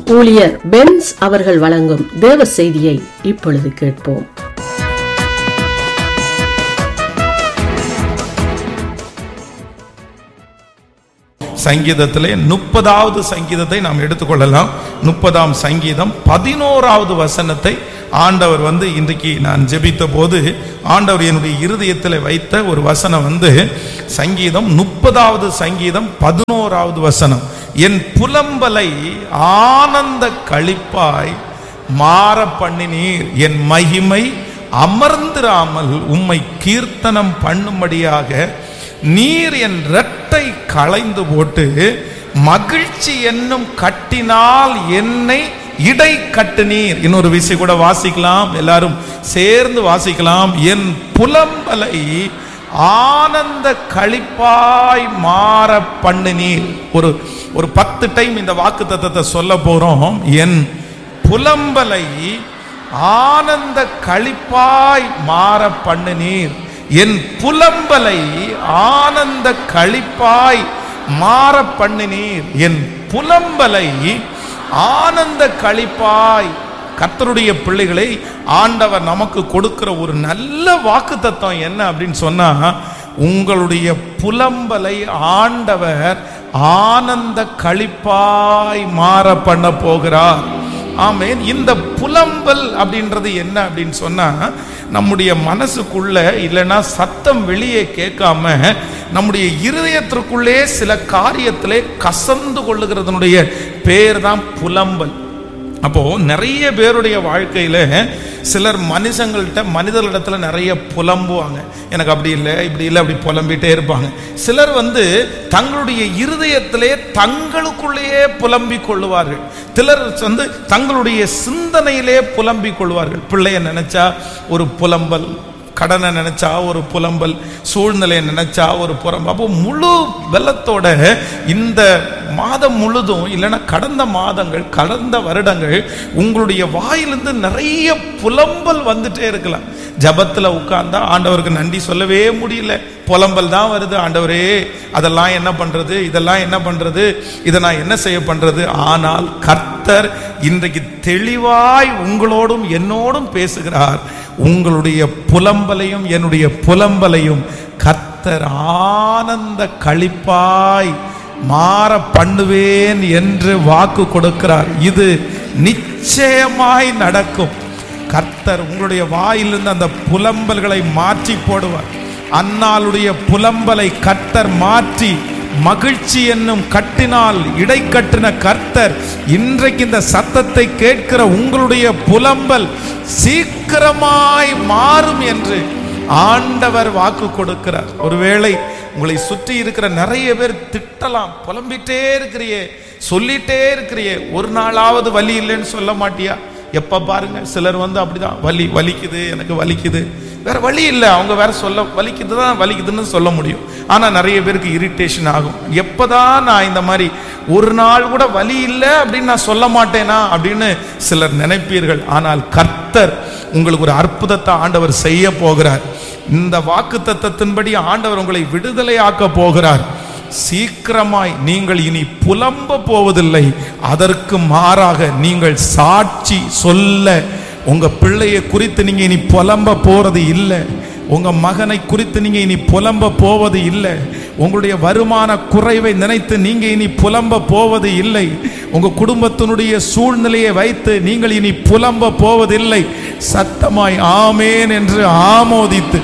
ஊழியர் பென்ஸ் அவர்கள் வழங்கும் தேவ செய்தியை இப்பொழுது கேட்போம் சங்கீதத்திலே முப்பதாவது சங்கீதத்தை நாம் எடுத்துக்கொள்ளலாம் முப்பதாம் சங்கீதம் பதினோராவது வசனத்தை ஆண்டவர் வந்து இன்றைக்கு நான் ஜெபித்த போது ஆண்டவர் என்னுடைய இருதயத்தில் வைத்த ஒரு வசனம் வந்து சங்கீதம் முப்பதாவது சங்கீதம் பதினோராவது வசனம் என் புலம்பலை ஆனந்த களிப்பாய் மாற பண்ணினீர் என் மகிமை அமர்ந்திராமல் உம்மை கீர்த்தனம் பண்ணும்படியாக நீர் என் இரட்டை களைந்து போட்டு மகிழ்ச்சி என்னும் கட்டினால் என்னை இடை கட்டுனீர் இன்னொரு விஷயம் கூட வாசிக்கலாம் எல்லாரும் சேர்ந்து வாசிக்கலாம் என் புலம்பலை ஆனந்த களிப்பாய் மாற பண்ணினீர் ஒரு ஒரு பத்து டைம் இந்த வாக்கு தத்தத்தை சொல்ல போறோம் என் புலம்பலை ஆனந்த களிப்பாய் மாற பண்ணினீர் என் புலம்பலை ஆனந்த களிப்பாய் மாற பண்ணினீர் என் புலம்பலை ஆனந்த களிப்பாய் கர்த்தருடைய பிள்ளைகளை ஆண்டவர் நமக்கு கொடுக்கிற ஒரு நல்ல வாக்கு தத்துவம் என்ன அப்படின்னு சொன்னா உங்களுடைய புலம்பலை ஆண்டவர் ஆனந்த களிப்பாய் மாற பண்ண போகிறார் ஆமேன் இந்த புலம்பல் அப்படின்றது என்ன அப்படின்னு சொன்னா நம்முடைய மனசுக்குள்ள இல்லைன்னா சத்தம் வெளியே கேட்காம நம்முடைய இருதயத்திற்குள்ளே சில காரியத்திலே கசந்து கொள்ளுகிறதனுடைய பேர் தான் புலம்பல் அப்போ நிறைய பேருடைய வாழ்க்கையில சிலர் மனுஷங்கள்கிட்ட மனிதர்களிடத்துல நிறைய புலம்புவாங்க எனக்கு அப்படி இல்லை இப்படி இல்லை அப்படி புலம்பிட்டே இருப்பாங்க சிலர் வந்து தங்களுடைய இருதயத்திலே தங்களுக்குள்ளேயே புலம்பிக் கொள்ளுவார்கள் சிலர் வந்து தங்களுடைய சிந்தனையிலே புலம்பிக் கொள்வார்கள் பிள்ளைய நினைச்சா ஒரு புலம்பல் கடனை நினைச்சா ஒரு புலம்பல் சூழ்நிலையை நினைச்சா ஒரு புறம்பல் அப்போ முழு வெள்ளத்தோட இந்த மாதம் முழுதும் இல்லைன்னா கடந்த மாதங்கள் கடந்த வருடங்கள் உங்களுடைய வாயிலிருந்து நிறைய புலம்பல் வந்துட்டே இருக்கலாம் ஜபத்தில் உட்கார்ந்தா ஆண்டவருக்கு நன்றி சொல்லவே முடியல புலம்பல் தான் வருது ஆண்டவரே அதெல்லாம் என்ன பண்றது இதெல்லாம் என்ன பண்றது இதை நான் என்ன செய்ய பண்றது ஆனால் கர்த்தர் இன்றைக்கு தெளிவாய் உங்களோடும் என்னோடும் பேசுகிறார் உங்களுடைய புலம்பலையும் என்னுடைய புலம்பலையும் கர்த்தர் ஆனந்த களிப்பாய் மாற பண்ணுவேன் என்று வாக்கு கொடுக்கிறார் இது நிச்சயமாய் நடக்கும் கர்த்தர் உங்களுடைய வாயிலிருந்து அந்த புலம்பல்களை மாற்றி போடுவார் அன்னாளுடைய புலம்பலை கர்த்தர் மாற்றி மகிழ்ச்சி என்னும் கட்டினால் இடை கட்டின கர்த்தர் இன்றைக்கு இந்த சத்தத்தை கேட்கிற உங்களுடைய புலம்பல் சீக்கிரமாய் மாறும் என்று ஆண்டவர் வாக்கு கொடுக்கிறார் ஒருவேளை உங்களை சுற்றி இருக்கிற நிறைய பேர் திட்டலாம் புலம்பிட்டே இருக்கிறியே சொல்லிட்டே இருக்கிறியே ஒரு நாளாவது வலி இல்லைன்னு சொல்ல மாட்டியா எப்ப பாருங்க சிலர் வந்து அப்படிதான் வலி வலிக்குது எனக்கு வலிக்குது வேற வழி இல்லை அவங்க வேற சொல்ல வலிக்குது தான் வலிக்குதுன்னு சொல்ல முடியும் ஆனா நிறைய பேருக்கு இரிட்டேஷன் ஆகும் எப்பதான் நான் இந்த மாதிரி ஒரு நாள் கூட வலி இல்லை அப்படின்னு நான் சொல்ல மாட்டேனா அப்படின்னு சிலர் நினைப்பீர்கள் ஆனால் கர்த்தர் உங்களுக்கு ஒரு அற்புதத்தை ஆண்டவர் செய்ய போகிறார் இந்த வாக்கு தத்தத்தின்படி ஆண்டவர் உங்களை விடுதலை ஆக்க போகிறார் சீக்கிரமாய் நீங்கள் இனி புலம்ப போவதில்லை அதற்கு மாறாக நீங்கள் சாட்சி சொல்ல உங்க பிள்ளையை குறித்து நீங்க இனி புலம்ப போறது இல்லை உங்க மகனை குறித்து நீங்க இனி புலம்ப போவது இல்லை உங்களுடைய வருமான குறைவை நினைத்து நீங்க இனி புலம்ப போவது இல்லை உங்க குடும்பத்தினுடைய சூழ்நிலையை வைத்து நீங்கள் இனி புலம்ப போவதில்லை சத்தமாய் ஆமேன் என்று ஆமோதித்து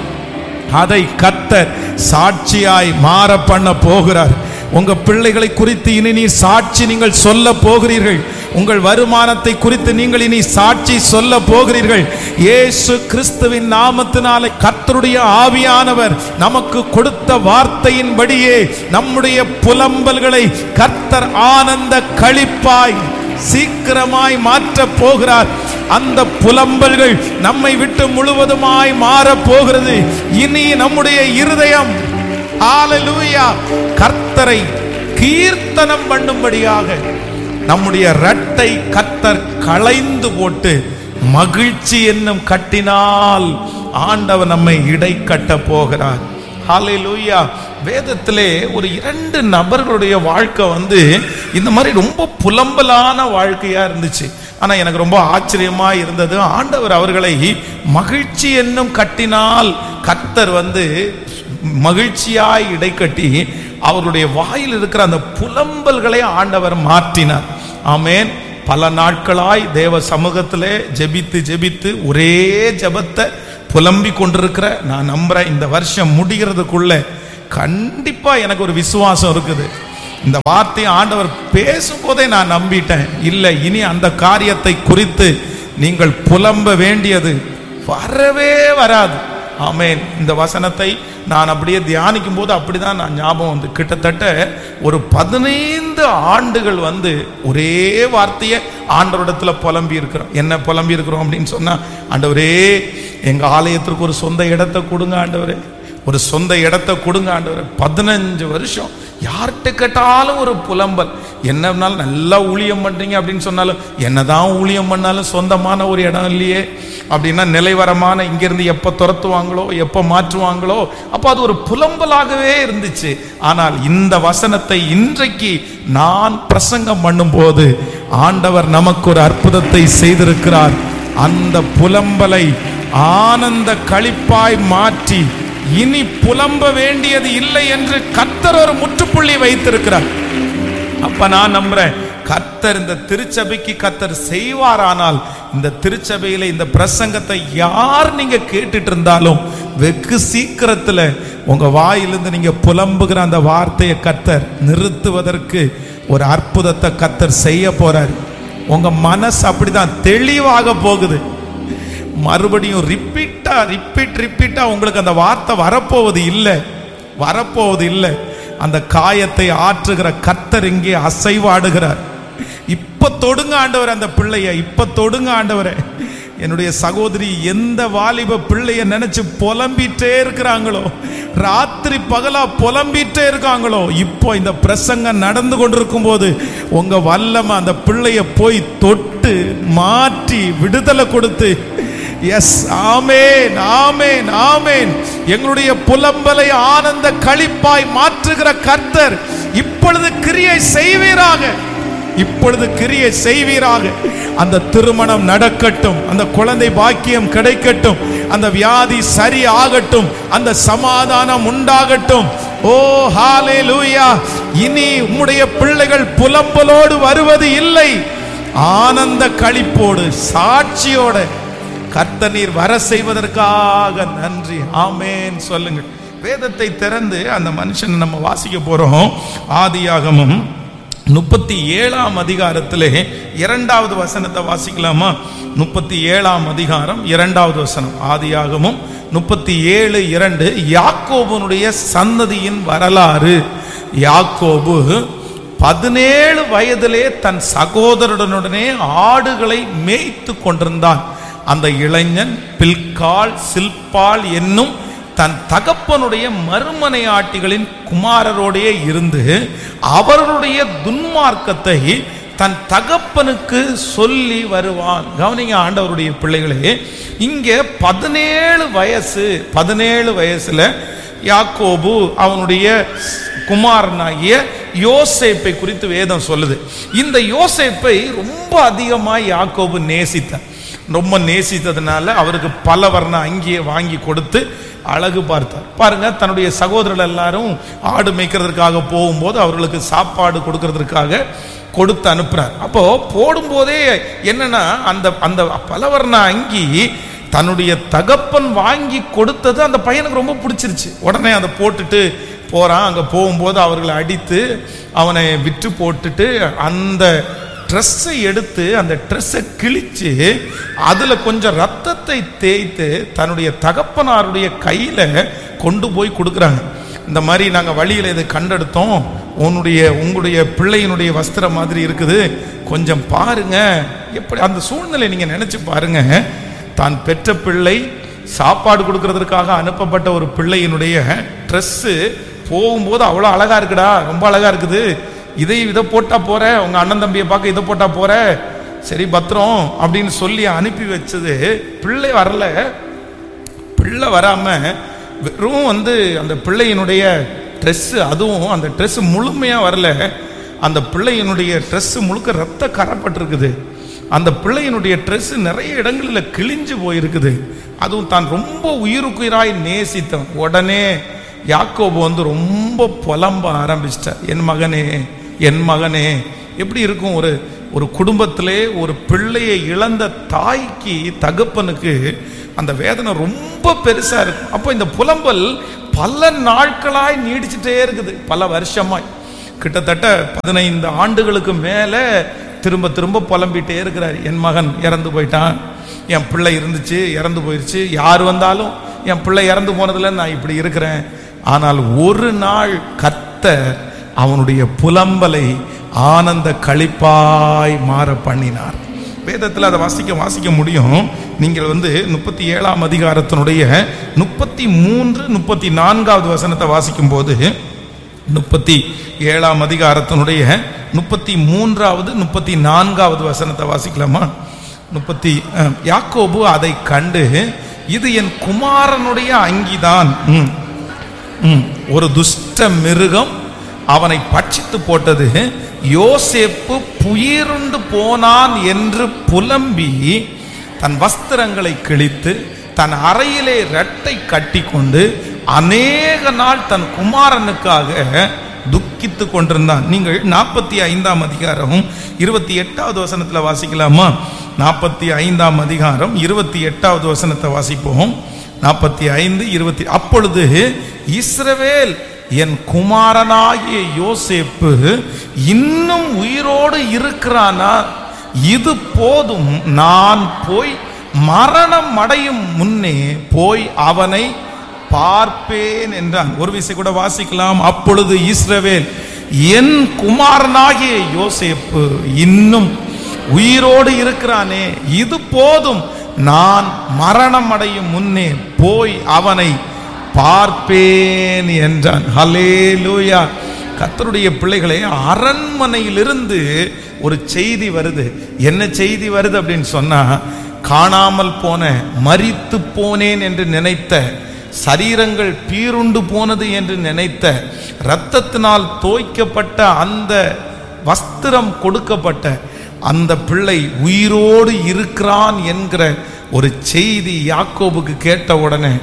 அதை கத்தர் சாட்சியாய் மாற பண்ண போகிறார் உங்க பிள்ளைகளை குறித்து இனி நீ சாட்சி நீங்கள் சொல்ல போகிறீர்கள் உங்கள் வருமானத்தை குறித்து நீங்கள் இனி சாட்சி சொல்ல போகிறீர்கள் இயேசு கிறிஸ்துவின் நாமத்தினாலே கர்த்தருடைய ஆவியானவர் நமக்கு கொடுத்த வார்த்தையின்படியே நம்முடைய புலம்பல்களை கர்த்தர் ஆனந்த களிப்பாய் சீக்கிரமாய் மாற்ற போகிறார் அந்த புலம்பல்கள் நம்மை விட்டு முழுவதுமாய் மாற போகிறது இனி நம்முடைய இருதயம் ஹalleluya கர்த்தரை கீர்த்தனம் பண்ணும்படியாக நம்முடைய ரட்டை கர்த்தர் களைந்து போட்டு மகிழ்ச்சி என்னும் கட்டினால் ஆண்டவர் நம்மை இடை கட்ட போகிறார் ஹalleluya வேதத்திலே ஒரு இரண்டு நபர்களுடைய வாழ்க்கை வந்து இந்த மாதிரி ரொம்ப புலம்பலான வாழ்க்கையா இருந்துச்சு ஆனா எனக்கு ரொம்ப ஆச்சரியமா இருந்தது ஆண்டவர் அவர்களை மகிழ்ச்சி என்னும் கட்டினால் கத்தர் வந்து மகிழ்ச்சியாய் இடைக்கட்டி அவருடைய வாயில் இருக்கிற அந்த புலம்பல்களை ஆண்டவர் மாற்றினார் ஆமென் பல நாட்களாய் தேவ சமூகத்திலே ஜெபித்து ஜெபித்து ஒரே ஜெபத்தை புலம்பி கொண்டிருக்கிற நான் நம்புறேன் இந்த வருஷம் முடிகிறதுக்குள்ள கண்டிப்பா எனக்கு ஒரு விசுவாசம் இருக்குது இந்த வார்த்தையை ஆண்டவர் பேசும்போதே நான் நம்பிட்டேன் இல்லை இனி அந்த காரியத்தை குறித்து நீங்கள் புலம்ப வேண்டியது வரவே வராது ஆமென் இந்த வசனத்தை நான் அப்படியே தியானிக்கும் போது அப்படிதான் நான் ஞாபகம் வந்து கிட்டத்தட்ட ஒரு பதினைந்து ஆண்டுகள் வந்து ஒரே வார்த்தையை ஆண்டவரிடத்துல புலம்பி இருக்கிறோம் என்ன புலம்பி இருக்கிறோம் அப்படின்னு சொன்னா ஆண்டவரே எங்க ஆலயத்திற்கு ஒரு சொந்த இடத்தை கொடுங்க ஆண்டவரே ஒரு சொந்த இடத்தை கொடுங்க ஆண்டவரே பதினஞ்சு வருஷம் யார்கிட்ட கேட்டாலும் ஒரு புலம்பல் என்னன்னாலும் நல்லா ஊழியம் பண்றீங்க அப்படின்னு சொன்னாலும் என்னதான் ஊழியம் பண்ணாலும் சொந்தமான ஒரு இடம் இல்லையே அப்படின்னா நிலைவரமான இங்கிருந்து எப்ப துரத்துவாங்களோ எப்ப மாற்றுவாங்களோ அப்ப அது ஒரு புலம்பலாகவே இருந்துச்சு ஆனால் இந்த வசனத்தை இன்றைக்கு நான் பிரசங்கம் பண்ணும்போது ஆண்டவர் நமக்கு ஒரு அற்புதத்தை செய்திருக்கிறார் அந்த புலம்பலை ஆனந்த களிப்பாய் மாற்றி இனி புலம்ப வேண்டியது இல்லை என்று கத்தர் ஒரு முற்றுப்புள்ளி வைத்திருக்கிறார் அப்ப நான் நம்புறேன் கத்தர் இந்த திருச்சபைக்கு கத்தர் செய்வாரானால் இந்த திருச்சபையில இந்த பிரசங்கத்தை யார் நீங்க கேட்டுட்டு இருந்தாலும் வெகு சீக்கிரத்துல உங்க வாயிலிருந்து நீங்க புலம்புகிற அந்த வார்த்தையை கத்தர் நிறுத்துவதற்கு ஒரு அற்புதத்தை கத்தர் செய்ய போறார் உங்க மனசு அப்படிதான் தெளிவாக போகுது மறுபடியும் ரிப்பீட்டா ரிப்பீட் ரிப்பீட்டா உங்களுக்கு அந்த வார்த்தை வரப்போவது இல்லை வரப்போவது இல்லை அந்த காயத்தை ஆற்றுகிற கத்தர் இங்கே அசைவாடுகிறார் இப்ப தொடுங்க ஆண்டவர் அந்த பிள்ளைய இப்ப தொடுங்க ஆண்டவரே என்னுடைய சகோதரி எந்த வாலிப பிள்ளைய நினைச்சு புலம்பிட்டே இருக்கிறாங்களோ ராத்திரி பகலா புலம்பிட்டே இருக்காங்களோ இப்போ இந்த பிரசங்கம் நடந்து கொண்டிருக்கும் போது உங்க வல்லம அந்த பிள்ளைய போய் தொட்டு மாற்றி விடுதலை கொடுத்து எஸ் ஆமேன் ஆமேன் ஆமேன் எங்களுடைய புலம்பலை ஆனந்த களிப்பாய் மாற்றுகிற கர்த்தர் இப்பொழுது கிரியை செய்வீராக இப்பொழுது கிரியை செய்வீராக அந்த திருமணம் நடக்கட்டும் அந்த குழந்தை பாக்கியம் கிடைக்கட்டும் அந்த வியாதி சரி ஆகட்டும் அந்த சமாதானம் உண்டாகட்டும் ஓ ஹாலே லூயா இனி உம்முடைய பிள்ளைகள் புலம்பலோடு வருவது இல்லை ஆனந்த களிப்போடு சாட்சியோட கர்த்த நீர் வர செய்வதற்காக நன்றி ஆமேன் சொல்லுங்கள் வேதத்தை திறந்து அந்த மனுஷனை நம்ம வாசிக்க போறோம் ஆதியாகமும் முப்பத்தி ஏழாம் அதிகாரத்திலே இரண்டாவது வசனத்தை வாசிக்கலாமா முப்பத்தி ஏழாம் அதிகாரம் இரண்டாவது வசனம் ஆதியாகமும் முப்பத்தி ஏழு இரண்டு யாக்கோபனுடைய சந்ததியின் வரலாறு யாக்கோபு பதினேழு வயதிலே தன் சகோதரனுடனே ஆடுகளை மேய்த்து கொண்டிருந்தான் அந்த இளைஞன் பில்கால் சில்பால் என்னும் தன் தகப்பனுடைய மறுமனையாட்டிகளின் குமாரரோடே இருந்து அவர்களுடைய துன்மார்க்கத்தை தன் தகப்பனுக்கு சொல்லி வருவான் கவனிங்க ஆண்டவருடைய பிள்ளைகளே இங்கே பதினேழு வயசு பதினேழு வயசுல யாக்கோபு அவனுடைய குமாரனாகிய யோசேப்பை குறித்து வேதம் சொல்லுது இந்த யோசேப்பை ரொம்ப அதிகமாக யாக்கோபு நேசித்தான் ரொம்ப நேசித்ததுனால அவருக்கு பல வர்ண அங்கேயே வாங்கி கொடுத்து அழகு பார்த்தார் பாருங்க தன்னுடைய சகோதரர்கள் எல்லாரும் ஆடு மேய்க்கிறதுக்காக போகும்போது அவர்களுக்கு சாப்பாடு கொடுக்கறதுக்காக கொடுத்து அனுப்புறார் அப்போ போடும்போதே என்னன்னா அந்த அந்த பலவர்ண அங்கி தன்னுடைய தகப்பன் வாங்கி கொடுத்தது அந்த பையனுக்கு ரொம்ப பிடிச்சிருச்சு உடனே அதை போட்டுட்டு போறான் அங்க போகும்போது அவர்களை அடித்து அவனை விற்று போட்டுட்டு அந்த ட்ரெஸ்ஸை எடுத்து அந்த ட்ரெஸ்ஸை கிழிச்சு அதுல கொஞ்சம் ரத்தத்தை தேய்த்து தன்னுடைய தகப்பனாருடைய கையில கொண்டு போய் கொடுக்குறாங்க இந்த மாதிரி நாங்கள் வழியில் இதை கண்டெடுத்தோம் உன்னுடைய உங்களுடைய பிள்ளையினுடைய வஸ்திரம் மாதிரி இருக்குது கொஞ்சம் பாருங்க எப்படி அந்த சூழ்நிலை நீங்க நினைச்சு பாருங்க தான் பெற்ற பிள்ளை சாப்பாடு கொடுக்கறதுக்காக அனுப்பப்பட்ட ஒரு பிள்ளையினுடைய ட்ரெஸ்ஸு போகும்போது அவ்வளோ அழகா இருக்குடா ரொம்ப அழகா இருக்குது இதை இதை போட்டா போற உங்க அண்ணன் தம்பியை பார்க்க இதை போட்டா போற சரி பத்திரம் அப்படின்னு சொல்லி அனுப்பி வச்சது பிள்ளை வரல பிள்ளை வராம வெறும் வந்து அந்த பிள்ளையினுடைய ட்ரெஸ்ஸு அதுவும் அந்த ட்ரெஸ் முழுமையாக வரல அந்த பிள்ளையினுடைய ட்ரெஸ் முழுக்க ரத்த கரப்பட்டிருக்குது அந்த பிள்ளையினுடைய ட்ரெஸ் நிறைய இடங்களில் கிழிஞ்சு போயிருக்குது அதுவும் தான் ரொம்ப உயிருக்குயிராய் நேசித்தவன் உடனே யாக்கோபு வந்து ரொம்ப புலம்ப ஆரம்பிச்சிட்டார் என் மகனே என் மகனே எப்படி இருக்கும் ஒரு ஒரு குடும்பத்திலே ஒரு பிள்ளையை இழந்த தாய்க்கு தகப்பனுக்கு அந்த வேதனை ரொம்ப பெருசா இருக்கும் அப்போ இந்த புலம்பல் பல நாட்களாய் நீடிச்சுட்டே இருக்குது பல வருஷமாய் கிட்டத்தட்ட பதினைந்து ஆண்டுகளுக்கு மேல திரும்ப திரும்ப புலம்பிட்டே இருக்கிறார் என் மகன் இறந்து போயிட்டான் என் பிள்ளை இருந்துச்சு இறந்து போயிருச்சு யார் வந்தாலும் என் பிள்ளை இறந்து போனதுல நான் இப்படி இருக்கிறேன் ஆனால் ஒரு நாள் கர்த்தர் அவனுடைய புலம்பலை ஆனந்த களிப்பாய் மாற பண்ணினார் வேதத்தில் அதை வாசிக்க வாசிக்க முடியும் நீங்கள் வந்து முப்பத்தி ஏழாம் அதிகாரத்தினுடைய முப்பத்தி மூன்று முப்பத்தி நான்காவது வசனத்தை வாசிக்கும் போது முப்பத்தி ஏழாம் அதிகாரத்தினுடைய முப்பத்தி மூன்றாவது முப்பத்தி நான்காவது வசனத்தை வாசிக்கலாமா முப்பத்தி அஹ், யாக்கோபு அதை கண்டு இது என் குமாரனுடைய அங்கிதான் ம், ம், ஒரு துஷ்ட மிருகம் அவனை பட்சித்து போட்டது யோசேப்பு புயிருண்டு போனான் என்று புலம்பி தன் வஸ்திரங்களை கிழித்து தன் அறையிலே ரெட்டை கட்டிக்கொண்டு அநேக நாள் தன் குமாரனுக்காக துக்கித்து கொண்டிருந்தான் நீங்கள் நாற்பத்தி ஐந்தாம் அதிகாரம் இருபத்தி எட்டாவது வசனத்துல வாசிக்கலாமா நாற்பத்தி ஐந்தாம் அதிகாரம் இருபத்தி எட்டாவது வசனத்தை வாசிப்போம் நாற்பத்தி ஐந்து இருபத்தி அப்பொழுது இஸ்ரவேல் என் குமாரனாகிய யோசேப்பு இன்னும் உயிரோடு இருக்கிறானா இது போதும் நான் போய் மரணம் அடையும் முன்னே போய் அவனை பார்ப்பேன் என்றான் ஒரு விசை கூட வாசிக்கலாம் அப்பொழுது இஸ்ரவேல் என் குமாரனாகிய யோசேப்பு இன்னும் உயிரோடு இருக்கிறானே இது போதும் நான் மரணம் அடையும் முன்னே போய் அவனை பார்ப்பேன் என்றான் ஹலேலூயா கர்த்தருடைய பிள்ளைகளே அரண்மனையிலிருந்து ஒரு செய்தி வருது என்ன செய்தி வருது அப்படின்னு சொன்னா காணாமல் போன மரித்து போனேன் என்று நினைத்த சரீரங்கள் பீருண்டு போனது என்று நினைத்த இரத்தத்தினால் தோய்க்கப்பட்ட அந்த வஸ்திரம் கொடுக்கப்பட்ட அந்த பிள்ளை உயிரோடு இருக்கிறான் என்கிற ஒரு செய்தி யாக்கோபுக்கு கேட்ட உடனே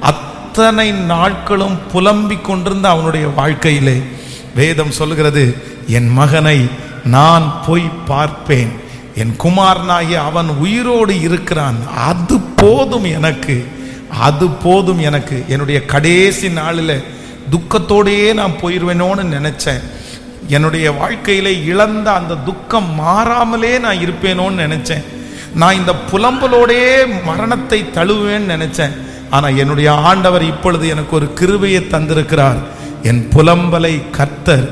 அத்தனை நாட்களும் புலம்பிக் கொண்டிருந்த அவனுடைய வாழ்க்கையிலே வேதம் சொல்லுகிறது என் மகனை நான் போய் பார்ப்பேன் என் குமாரனாகிய அவன் உயிரோடு இருக்கிறான் அது போதும் எனக்கு அது போதும் எனக்கு என்னுடைய கடைசி நாளில் துக்கத்தோடையே நான் போயிடுவேனோன்னு நினைச்சேன் என்னுடைய வாழ்க்கையில இழந்த அந்த துக்கம் மாறாமலே நான் இருப்பேனோன்னு நினைச்சேன் நான் இந்த புலம்பலோடே மரணத்தை தழுவேன்னு நினைச்சேன் ஆனா என்னுடைய ஆண்டவர் இப்பொழுது எனக்கு ஒரு கிருபையை தந்திருக்கிறார் என் புலம்பலை கர்த்தர்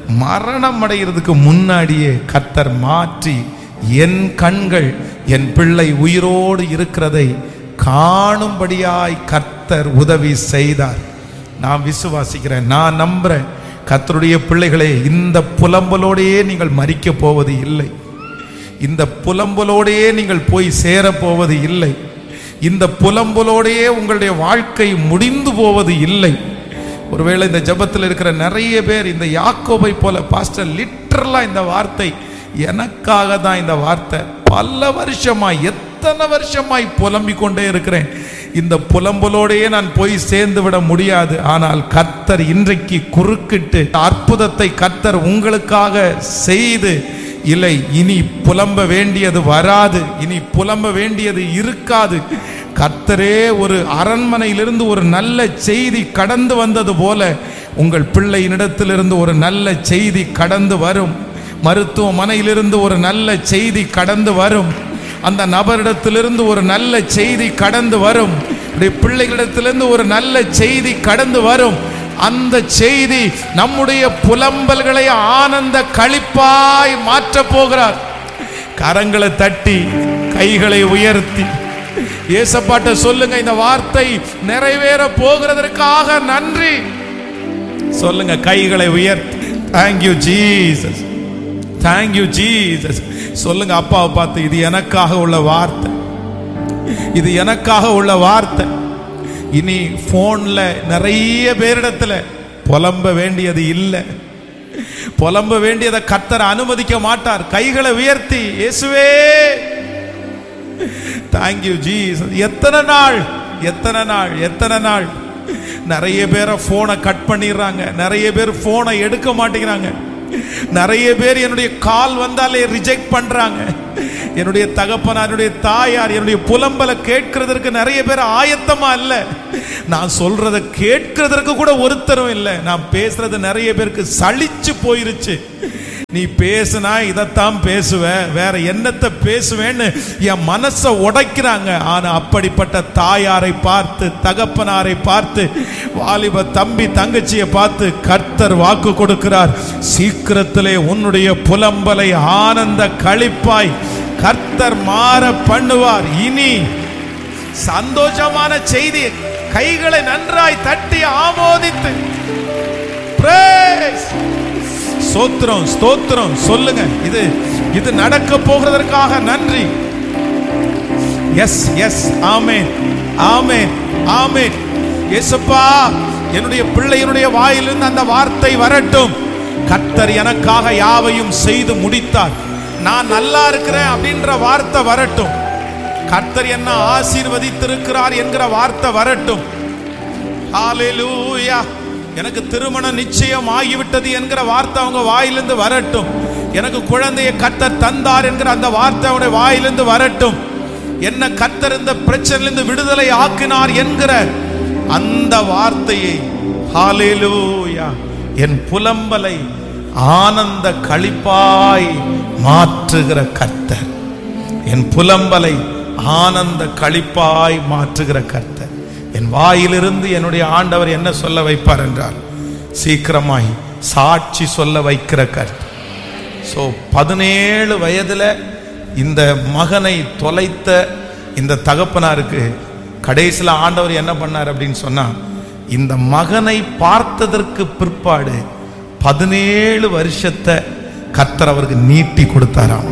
மரணம் அடைகிறதுக்கு முன்னாடியே கர்த்தர் மாற்றி என் கண்கள் என் பிள்ளை உயிரோடு இருக்கிறதை காணும்படியாய் கர்த்தர் உதவி செய்தார் நான் விசுவாசிக்கிறேன் நான் நம்புறேன் கர்த்தருடைய பிள்ளைகளே இந்த புலம்பலோடையே நீங்கள் மறிக்க போவது இல்லை இந்த புலம்பலோடையே நீங்கள் போய் சேரப் போவது இல்லை இந்த புலம்பலோடையே உங்களுடைய வாழ்க்கை முடிந்து போவது இல்லை ஒருவேளை இந்த ஜெபத்தில் இருக்கிற நிறைய பேர் இந்த யாக்கோபை போல பாஸ்டர் லிட்டரலா இந்த வார்த்தை எனக்காக தான் இந்த வார்த்தை பல வருஷமாய் எத்தனை வருஷமாய் புலம்பிக் கொண்டே இருக்கிறேன் இந்த புலம்பலோடையே நான் போய் சேர்ந்து விட முடியாது ஆனால் கர்த்தர் இன்றைக்கு குறுக்கிட்டு அற்புதத்தை கர்த்தர் உங்களுக்காக செய்து இல்லை இனி புலம்ப வேண்டியது வராது இனி புலம்ப வேண்டியது இருக்காது கர்த்தரே ஒரு அரண்மனையிலிருந்து ஒரு நல்ல செய்தி கடந்து வந்தது போல உங்கள் பிள்ளையினிடத்திலிருந்து ஒரு நல்ல செய்தி கடந்து வரும் மருத்துவமனையிலிருந்து ஒரு நல்ல செய்தி கடந்து வரும் அந்த நபரிடத்திலிருந்து ஒரு நல்ல செய்தி கடந்து வரும் உடைய பிள்ளைகளிடத்திலிருந்து ஒரு நல்ல செய்தி கடந்து வரும் அந்த செய்தி நம்முடைய புலம்பல்களை ஆனந்த களிப்பாய் மாற்றப் போகிறார் கரங்களை தட்டி கைகளை உயர்த்தி ஏசப்பாட்ட சொல்லுங்க இந்த வார்த்தை நிறைவேற போகிறதற்காக நன்றி சொல்லுங்க கைகளை உயர்த்தி தேங்க்யூ ஜீசஸ் தேங்க்யூ ஜீசஸ் சொல்லுங்க அப்பாவை பார்த்து இது எனக்காக உள்ள வார்த்தை இது எனக்காக உள்ள வார்த்தை இனி போன்ல நிறைய பேரிடத்துல புலம்ப வேண்டியது இல்லை புலம்ப வேண்டியதை கர்த்தர் அனுமதிக்க மாட்டார் கைகளை உயர்த்தி இயேசுவே தேங்க்யூ ஜீசஸ் எத்தனை நாள் எத்தனை நாள் எத்தனை நாள் நிறைய பேரை போனை கட் பண்ணிடுறாங்க நிறைய பேர் போனை எடுக்க மாட்டேங்கிறாங்க நிறைய பேர் என்னுடைய கால் வந்தாலே ரிஜெக்ட் பண்றாங்க என்னுடைய தகப்பனார் என்னுடைய தாயார் என்னுடைய புலம்பலை கேட்கிறதற்கு நிறைய பேர் ஆயத்தமா இல்ல நான் சொல்றத கேட்கிறதற்கு கூட ஒருத்தரும் இல்லை நான் பேசுறது நிறைய பேருக்கு சலிச்சு போயிருச்சு நீ பேசுனா இதைத்தான் பேசுவ வேற என்னத்தை பேசுவேன்னு என் மனசை உடைக்கிறாங்க ஆனா அப்படிப்பட்ட தாயாரை பார்த்து தகப்பனாரை பார்த்து வாலிப தம்பி தங்கச்சியை பார்த்து கர்த்தர் வாக்கு கொடுக்கிறார் சீக்கிரத்திலே உன்னுடைய புலம்பலை ஆனந்த களிப்பாய் கர்த்தர் மாற பண்ணுவார் இனி சந்தோஷமான செய்தி கைகளை நன்றாய் தட்டி ஆமோதித்து Praise. ஸ்தோத்திரம் ஸ்தோத்திரம் சொல்லுங்க இது இது நடக்க போகிறதற்காக நன்றி எஸ் எஸ் ஆமென் ஆமென் ஆமென் இயேசுப்பா என்னுடைய பிள்ளையினுடைய வாயிலிருந்து அந்த வார்த்தை வரட்டும் கர்த்தர் எனக்காக யாவையும் செய்து முடித்தார் நான் நல்லா இருக்கிறேன் அப்படின்ற வார்த்தை வரட்டும் கர்த்தர் என்ன ஆசீர்வதித்திருக்கிறார் என்கிற வார்த்தை வரட்டும் ஹalleluya எனக்கு திருமணம் நிச்சயம் ஆகிவிட்டது என்கிற வார்த்தை அவங்க வாயிலிருந்து வரட்டும் எனக்கு குழந்தையை கத்தர் தந்தார் என்கிற அந்த வார்த்தை அவனுடைய வாயிலிருந்து வரட்டும் என்ன கத்தர் இந்த பிரச்சனையிலிருந்து விடுதலை ஆக்கினார் என்கிற அந்த வார்த்தையை ஹalleluya என் புலம்பலை ஆனந்த களிப்பாய் மாற்றுகிற கர்த்தர் என் புலம்பலை ஆனந்த களிப்பாய் மாற்றுகிற கர்த்தர் என் வாயிலிருந்து என்னுடைய ஆண்டவர் என்ன சொல்ல வைப்பார் என்றால் சீக்கிரமாய் சாட்சி சொல்ல வைக்கிற கர்த்தர் ஸோ பதினேழு வயதுல இந்த மகனை தொலைத்த இந்த தகப்பனாருக்கு கடைசியில் ஆண்டவர் என்ன பண்ணார் அப்படின்னு சொன்னா இந்த மகனை பார்த்ததற்கு பிற்பாடு பதினேழு வருஷத்தை கர்த்தர் அவருக்கு நீட்டி கொடுத்தாராம்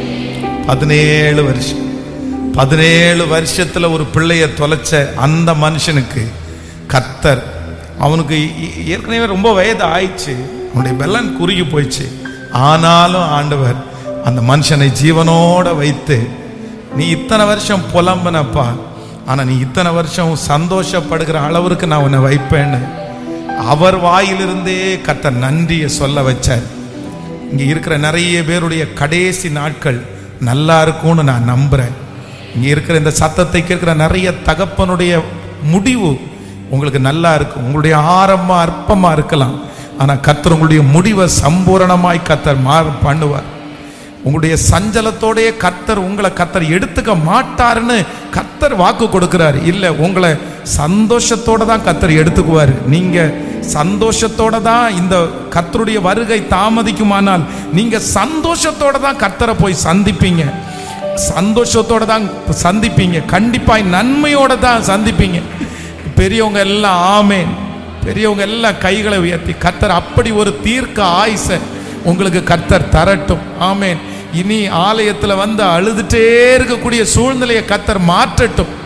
பதினேழு வருஷம் பதினேழு வருஷத்துல ஒரு பிள்ளைய தொலைச்ச அந்த மனுஷனுக்கு கர்த்தர் அவனுக்கு ஏ- ஏற்கனவே ரொம்ப வயது ஆயிடுச்சு அவனுடைய பெல்லன் குறுகி போயிடுச்சு ஆனாலும் ஆண்டவர் அந்த மனுஷனை ஜீவனோட வைத்து நீ இத்தனை வருஷம் புலம்பனப்பா ஆனா நீ இத்தனை வருஷம் சந்தோஷப்படுகிற அளவிற்கு நான் உன்னை வைப்பேன்னு அவர் வாயிலிருந்தே கர்த்தர் நன்றியை சொல்ல வச்சார் இங்க இருக்கிற நிறைய பேருடைய கடைசி நாட்கள் நல்லா இருக்கும்னு நான் நம்புறேன் இங்க இருக்கிற இந்த சத்தத்தை கேட்கிற நிறைய தகப்பனுடைய முடிவு உங்களுக்கு நல்லா இருக்கும் உங்களுடைய ஆரம்பம் அற்பமா இருக்கலாம் ஆனா கர்த்தர் உங்களுடைய முடிவை சம்பூரணமாய் கர்த்தர் மாற பண்ணுவார் உங்களுடைய சஞ்சலத்தோடயே கர்த்தர் உங்களை கர்த்தர் எடுத்துக்க மாட்டாருன்னு கர்த்தர் வாக்கு கொடுக்கிறார் இல்ல உங்களை சந்தோஷத்தோட தான் கர்த்தர் எடுத்துக்குவார் நீங்க சந்தோஷத்தோட தான் இந்த கர்த்தருடைய வருகை தாமதிக்குமானால் நீங்க சந்தோஷத்தோட தான் கர்த்தரை போய் சந்திப்பீங்க சந்தோஷத்தோட தான் சந்திப்பீங்க கண்டிப்பாய் நன்மையோட தான் சந்திப்பீங்க பெரியவங்க எல்லாம் ஆமேன் பெரியவங்க எல்லாம் கைகளை உயர்த்தி கர்த்தர் அப்படி ஒரு தீர்க்க ஆயுச உங்களுக்கு கர்த்தர் தரட்டும் ஆமேன் இனி ஆலயத்துல வந்து அழுதுட்டே இருக்கக்கூடிய சூழ்நிலையை கர்த்தர் மாற்றட்டும்